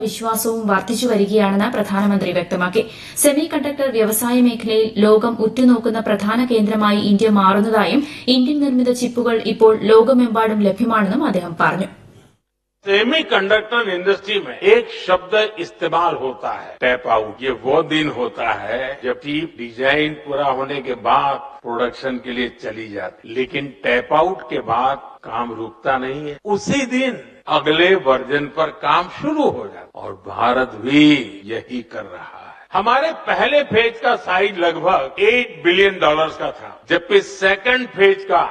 വിശ്വാസവും വർദ്ധിച്ചു വരികയാണെന്ന് പ്രധാനമന്ത്രി വ്യക്തമാക്കി സെമി കണ്ടക്ടർ വ്യവസായ മേഖലയിൽ ലോകം ഉറ്റുനോക്കുന്ന പ്രധാന കേന്ദ്രമായി ഇന്ത്യ മാറുന്നതായും ഇന്ത്യൻ നിർമ്മിത ചിപ്പുകൾ ഇപ്പോൾ ലോകമെമ്പാടും ലഭ്യമാണെന്നും അദ്ദേഹം പറഞ്ഞു सेमी कंडक्टर इंडस्ट्री में एक शब्द इस्तेमाल होता है टैप आउट ये वो दिन होता है जब चिप डिजाइन पूरा होने के बाद प्रोडक्शन के लिए चली जाती लेकिन टैप आउट के बाद काम रुकता नहीं है उसी दिन अगले वर्जन पर काम शुरू हो जाता और भारत भी यही कर रहा है हमारे पहले फेज का साइज लगभग 8 बिलियन डॉलर्स का था जबकि सेकंड फेज का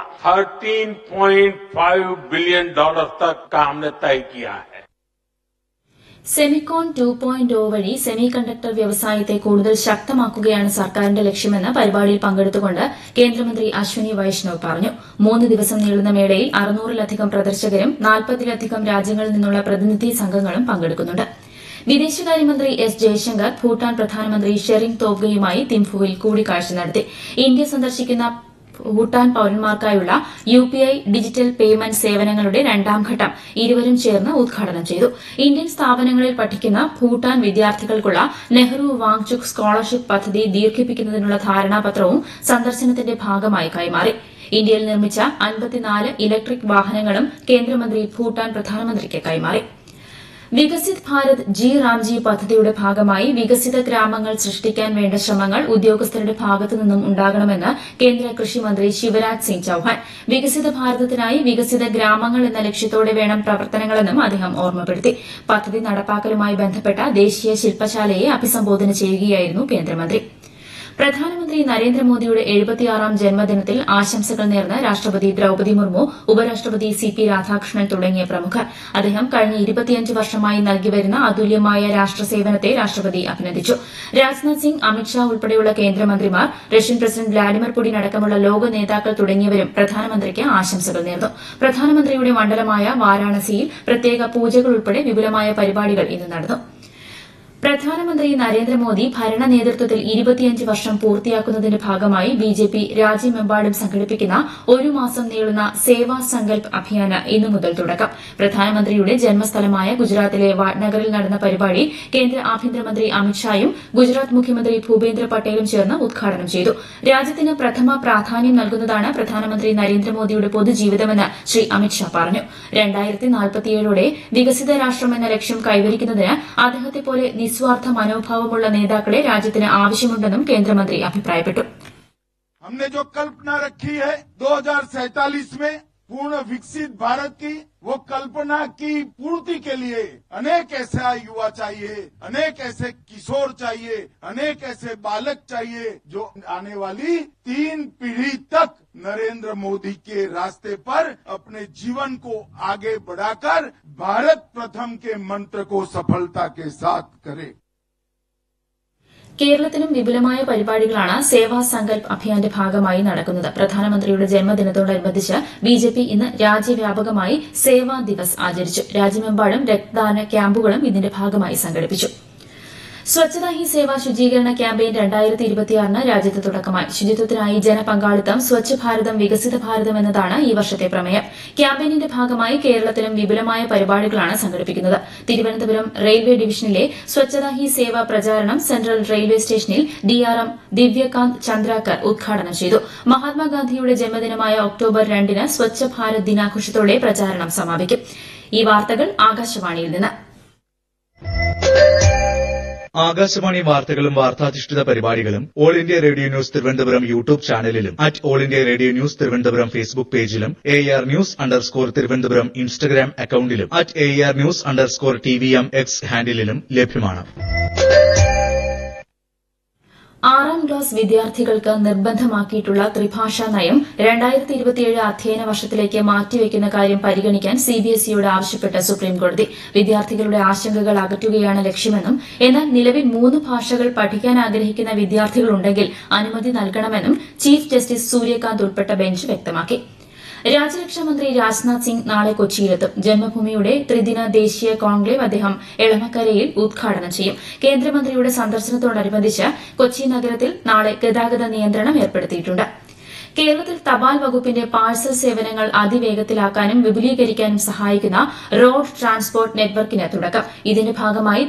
13.5 बिलियन डॉलर तक का हमने तय किया है സെമിക്കോൺ ടു പോയിന്റ് ഒ വഴി സെമി കണ്ടക്ടർ വ്യവസായത്തെ കൂടുതൽ ശക്തമാക്കുകയാണ് സർക്കാരിന്റെ ലക്ഷ്യമെന്ന് പരിപാടിയിൽ പങ്കെടുത്തുകൊണ്ട് കേന്ദ്രമന്ത്രി അശ്വനി വൈഷ്ണവ് പറഞ്ഞു മൂന്ന് ദിവസം നീളുന്ന മേളയിൽ അറുന്നൂറിലധികം പ്രദർശകരും നാൽപ്പതിലധികം രാജ്യങ്ങളിൽ നിന്നുള്ള പ്രതിനിധി സംഘങ്ങളും പങ്കെടുക്കുന്നുണ്ട് വിദേശകാര്യമന്ത്രി എസ് ജയശങ്കർ ഭൂട്ടാൻ പ്രധാനമന്ത്രി ഷെറിംഗ് തോബ്ഗയുമായി തിംഫുവിൽ കൂടിക്കാഴ്ച നടത്തി ഇന്ത്യ സന്ദർശിക്കുന്ന ഭൂട്ടാൻ പൌരന്മാർക്കായുള്ള U P I digital payment സേവനങ്ങളുടെ രണ്ടാം ഘട്ടം ഇരുവരും ചേർന്ന് ഉദ്ഘാടനം ചെയ്തു ഇന്ത്യൻ സ്ഥാപനങ്ങളിൽ പഠിക്കുന്ന ഭൂട്ടാൻ വിദ്യാർത്ഥികൾക്കുള്ള നെഹ്റു വാങ്ചുക് സ്കോളർഷിപ്പ് പദ്ധതി ദീർഘിപ്പിക്കുന്നതിനുള്ള ധാരണാപത്രവും സന്ദർശനത്തിന്റെ ഭാഗമായി കൈമാറി ഇന്ത്യയിൽ നിർമ്മിച്ച അൻപത്തിനാല് ഇലക്ട്രിക് വാഹനങ്ങളും കേന്ദ്രമന്ത്രി ഭൂട്ടാൻ പ്രധാനമന്ത്രിക്ക് കൈമാറി വികസിത് ഭാരത് ജി റാംജി പദ്ധതിയുടെ ഭാഗമായി വികസിത ഗ്രാമങ്ങൾ സൃഷ്ടിക്കാൻ വേണ്ട ശ്രമങ്ങൾ ഉദ്യോഗസ്ഥരുടെ ഭാഗത്തു നിന്നും ഉണ്ടാകണമെന്ന് കേന്ദ്ര കൃഷിമന്ത്രി ശിവരാജ് സിംഗ് ചൌഹാൻ വികസിത ഭാരതത്തിനായി വികസിത ഗ്രാമങ്ങൾ എന്ന ലക്ഷ്യത്തോടെ വേണം പ്രവർത്തനങ്ങളെന്നും അദ്ദേഹം ഓർമ്മപ്പെടുത്തി പദ്ധതി നടപ്പാക്കലുമായി ബന്ധപ്പെട്ട ദേശീയ ശില്പശാലയെ അഭിസംബോധന ചെയ്യുകയായിരുന്നു കേന്ദ്രമന്ത്രി പ്രധാനമന്ത്രി നരേന്ദ്രമോദിയുടെ എഴുപത്തിയാറാം ജന്മദിനത്തിൽ ആശംസകൾ നേർന്ന് രാഷ്ട്രപതി ദ്രൌപതി മുർമു ഉപരാഷ്ട്രപതി സി പി രാധാകൃഷ്ണൻ തുടങ്ങിയ പ്രമുഖർ അദ്ദേഹം കഴിഞ്ഞ ഇരുപത്തിയഞ്ച് വർഷമായി നൽകിവരുന്ന അതുല്യമായ രാഷ്ട്രസേവനത്തെ രാഷ്ട്രപതി അഭിനന്ദിച്ചു രാജ്നാഥ് സിംഗ് അമിത്ഷാ ഉൾപ്പെടെയുള്ള കേന്ദ്രമന്ത്രിമാർ റഷ്യൻ പ്രസിഡന്റ് വ്ളാഡിമിർ പുടിൻ അടക്കമുള്ള ലോക നേതാക്കൾ തുടങ്ങിയവരും പ്രധാനമന്ത്രിക്ക് ആശംസകൾ നേർന്നു പ്രധാനമന്ത്രിയുടെ മണ്ഡലമായ വാരാണസിയിൽ പ്രത്യേക പൂജകൾ ഉൾപ്പെടെ വിപുലമായ പരിപാടികൾ ഇന്ന് നടന്നു പ്രധാനമന്ത്രി നരേന്ദ്രമോദി ഭരണ നേതൃത്വത്തിൽ ഇരുപത്തിയഞ്ച് വർഷം പൂർത്തിയാക്കുന്നതിന്റെ ഭാഗമായി ബിജെപി രാജ്യമെമ്പാടും സംഘടിപ്പിക്കുന്ന ഒരു മാസം നീളുന്ന സേവാ സങ്കൽപ് അഭിയാന് ഇന്നു മുതൽ തുടക്കം പ്രധാനമന്ത്രിയുടെ ജന്മസ്ഥലമായ ഗുജറാത്തിലെ വാട്നഗറിൽ നടന്ന പരിപാടി കേന്ദ്ര ആഭ്യന്തരമന്ത്രി അമിത്ഷായും ഗുജറാത്ത് മുഖ്യമന്ത്രി ഭൂപേന്ദ്ര പട്ടേലും ചേർന്ന് ഉദ്ഘാടനം ചെയ്തു രാജ്യത്തിന് പ്രഥമ പ്രാധാന്യം നൽകുന്നതാണ് പ്രധാനമന്ത്രി നരേന്ദ്രമോദിയുടെ പൊതുജീവിതമെന്ന് ശ്രീ അമിത്ഷാ പറഞ്ഞു രണ്ടായിരത്തി നാൽപ്പത്തിയേഴോടെ വികസിത രാഷ്ട്രമെന്ന ലക്ഷ്യം കൈവരിക്കുന്നതിന് അദ്ദേഹത്തെ പോലെ നിസ്വാർത്ഥ മനോഭാവമുള്ള നേതാക്കളെ രാജ്യത്തിന് ആവശ്യമുണ്ടെന്നും കേന്ദ്രമന്ത്രി അഭിപ്രായപ്പെട്ടു हमने जो कल्पना रखी है 2047 में पूर्ण विकसित भारत की वो कल्पना की पूर्ति के लिए अनेक ऐसा युवा चाहिए अनेक ऐसे किशोर चाहिए अनेक ऐसे बालक चाहिए जो आने वाली तीन पीढ़ी तक नरेंद्र मोदी के रास्ते पर अपने जीवन को आगे बढ़ाकर भारत प्रथम के मंत्र को सफलता के साथ करे കേരളത്തിലും വിപുലമായ പരിപാടികളാണ് സേവാ സങ്കൽപ് അഭിയാന്റെ ഭാഗമായി നടക്കുന്നത് പ്രധാനമന്ത്രിയുടെ ജന്മദിനത്തോടനുബന്ധിച്ച് ബിജെപി ഇന്ന് രാജ്യവ്യാപകമായി സേവാ ദിവസ് ആചരിച്ചു രാജ്യമെമ്പാടും രക്തദാന ക്യാമ്പുകളും ഇതിന്റെ ഭാഗമായി സംഘടിപ്പിച്ചു സ്വച്ഛതാ ഹി സേവ ശുചീകരണ ക്യാമ്പയിൻ രണ്ടായിരത്തി ഇരുപത്തിയാറിന് രാജ്യത്ത് തുടക്കമായി ശുചിത്വത്തിനായി ജനപങ്കാളിത്തം സ്വച്ഛ് ഭാരതം വികസിത ഭാരതം എന്നതാണ് ഈ വർഷത്തെ പ്രമേയം ക്യാമ്പയിനിന്റെ ഭാഗമായി കേരളത്തിലും വിപുലമായ പരിപാടികളാണ് സംഘടിപ്പിക്കുന്നത് തിരുവനന്തപുരം റെയിൽവേ ഡിവിഷനിലെ സ്വച്ഛതാ ഹി സേവ പ്രചാരണം സെൻട്രൽ റെയിൽവേ സ്റ്റേഷനിൽ ഡിആർഎം ദിവ്യകാന്ത് ചന്ദ്രാകർ ഉദ്ഘാടനം ചെയ്തു മഹാത്മാഗാന്ധിയുടെ ജന്മദിനമായ ഒക്ടോബർ രണ്ടിന് സ്വച്ഛ ഭാരത് ദിനാഘോഷത്തോടെ പ്രചാരണം സമാപിക്കും ഈ വാർത്തകൾ ആകാശവാണിയിൽ നിന്ന് ആകാശവാണി വാർത്തകളും വാർത്താധിഷ്ഠിത പരിപാടികളും all India radio news Thiruvananthapuram YouTube ചാനലിലും at all India radio news Thiruvananthapuram Facebook പേജിലും A R news underscore Thiruvananthapuram Instagram അക്കൌണ്ടിലും at A R news underscore T V M X ഹാൻഡിലും ലഭ്യമാണ് ആറാം ക്ലാസ് വിദ്യാർത്ഥികൾക്ക് നിർബന്ധമാക്കിയിട്ടുള്ള ത്രിഭാഷാ നയം രണ്ടായിരത്തി ഇരുപത്തിയേഴ് അധ്യയന വർഷത്തിലേക്ക് മാറ്റിവെക്കുന്ന കാര്യം പരിഗണിക്കാൻ സിബിഎസ്ഇയോട് ആവശ്യപ്പെട്ട് സുപ്രീംകോടതി വിദ്യാർത്ഥികളുടെ ആശങ്കകൾ അകറ്റുകയാണ് ലക്ഷ്യമെന്നും എന്നാൽ നിലവിൽ മൂന്ന് ഭാഷകൾ പഠിക്കാൻ ആഗ്രഹിക്കുന്ന വിദ്യാർത്ഥികളുണ്ടെങ്കിൽ അനുമതി നൽകണമെന്നും ചീഫ് ജസ്റ്റിസ് സൂര്യകാന്ത് ഉൾപ്പെട്ട ബെഞ്ച് വ്യക്തമാക്കി രാജ്യരക്ഷാമന്ത്രി രാജ്നാഥ് സിംഗ് നാളെ കൊച്ചിയിലെത്തും ജന്മഭൂമിയുടെ ത്രിദിന ദേശീയ കോൺക്ലേവ് അദ്ദേഹം എളമക്കരയിൽ ഉദ്ഘാടനം ചെയ്യും കേന്ദ്രമന്ത്രിയുടെ സന്ദർശനത്തോടനുബന്ധിച്ച് കൊച്ചി നഗരത്തിൽ നാളെ ഗതാഗത നിയന്ത്രണം ഏർപ്പെടുത്തിയിട്ടുണ്ട് കേരളത്തിൽ തപാൽ വകുപ്പിന്റെ പാഴ്സൽ സേവനങ്ങൾ അതിവേഗത്തിലാക്കാനും വിപുലീകരിക്കാനും സഹായിക്കുന്ന റോഡ് ട്രാൻസ്പോർട്ട് നെറ്റ്വർക്കിന് തുടക്കം ഇതിന്റെ ഭാഗമായി